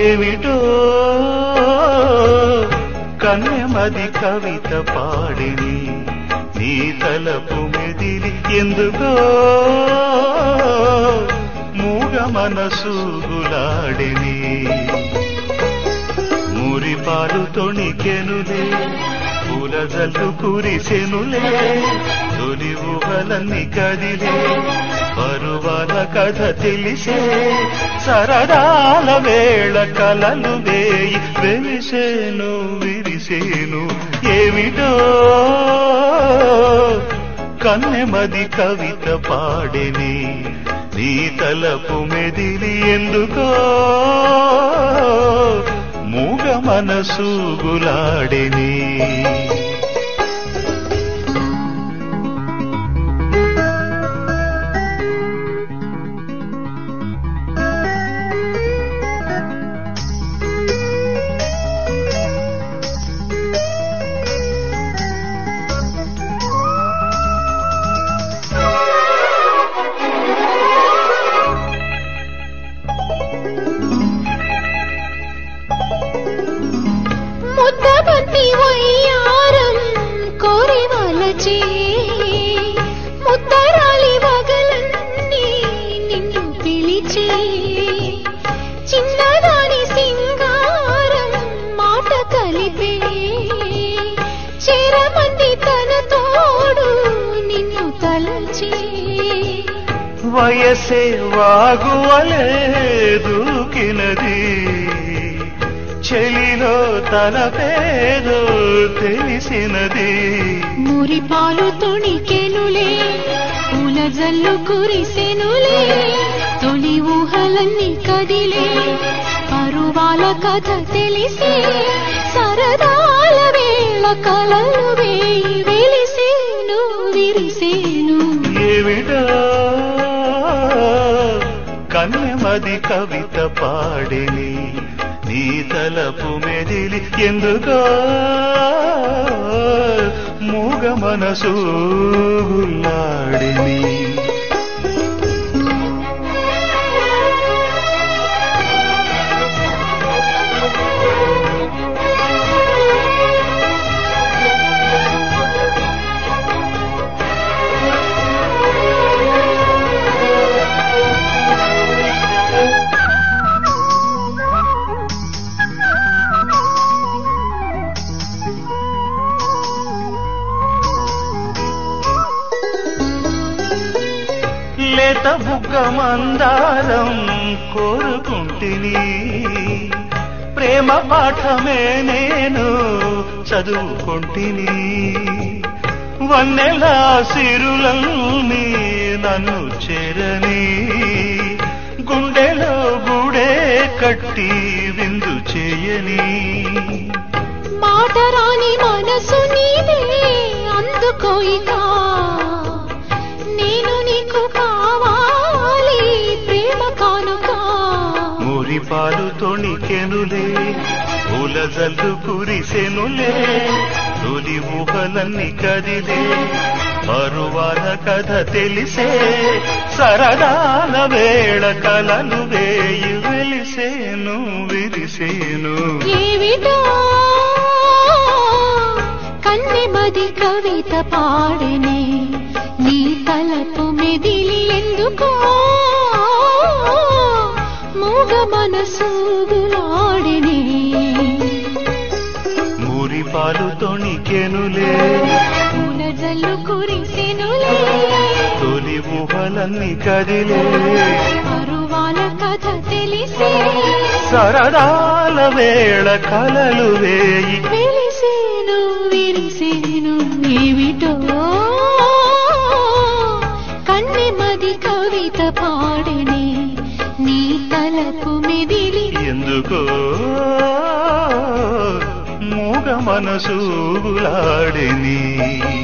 ఏమిటో కన్నెమది కవిత పాడిని నీ తలపు మెదిలి ఎందుకో మూగ మనసు గులాడిని మురిపాలు తొణికెనులే పూల జల్లు కురిసెనులే తొలి ఊహలన్నీ కదిలే పరువాల కథ తెలిసే సరదాల వేళ కలలు వేయి వెలిసేను విరిసేను ఏమిటో కన్నెమది కవిత పాడిని నీ తలపు మెదిలి ఎందుకో మూగ మనసు గులాడిని ముద్దబంతి వయ్యారం కోరి వలచే ముద్దరాలి వగలన్నీ నిన్ను పిలిచే చిన్నదాని సింగారం మాట కలిపే చేరమంది తన తోడు నిన్ను తలచే వయసే వాగువలే దూకినది చెలిలో తన పేదో తెలిసినది మురిపాలు తొణికెనులే పూల జల్లు కురిసెనులే తొలి ఊహలన్నీ కదిలే పరువాల కథ తెలిసే సరదాల వేళ కలలు వేయి వెలిసేను విరిసేను ఏమిటో కన్నెమది కవిత పాడిని నీ తలపు మెదిలి ఎందుకో మూగ మనసు గుల్లాడిని లేత బుగ్గ మందారం కోరుకుంటిని ప్రేమ పాఠమే నేను చదువుకుంటిని వన్నెల సిరులల్ని నన్ను చేరని గుండెలో గుడే కట్టి విందు చేయని మాట రాని మనసు నీదే అందుకోయిక నేను నీకు కావాలి ప్రేమ కానుక మురిపాలు తొణికెనులే పూల జల్లు కురిసెనులే తొలి ఊహలన్నీ కదిలే పరువాల కథ తెలిసే సరదాల వేళ కలలు వేయి వెలిసేను విరిసేను ఏమిటో కన్నెమది కవిత పాడనే నీ తలపు మెదిలి ఎందుకో మూగ మనసు గులాడినే మురిపాలు తొణికెనులే పూల జల్లు కురిసెనులే తొలి ఊహలన్నీ కదిలే పరువాల కథ తెలిసే సరదాల వేళ కలలు వేయి వెలిసేను విరిసేను ఏమిటో కన్నెమది కవిత పాడనే నీ తలపు మెదిలి ఎందుకో మూగ మనసు గులాడిని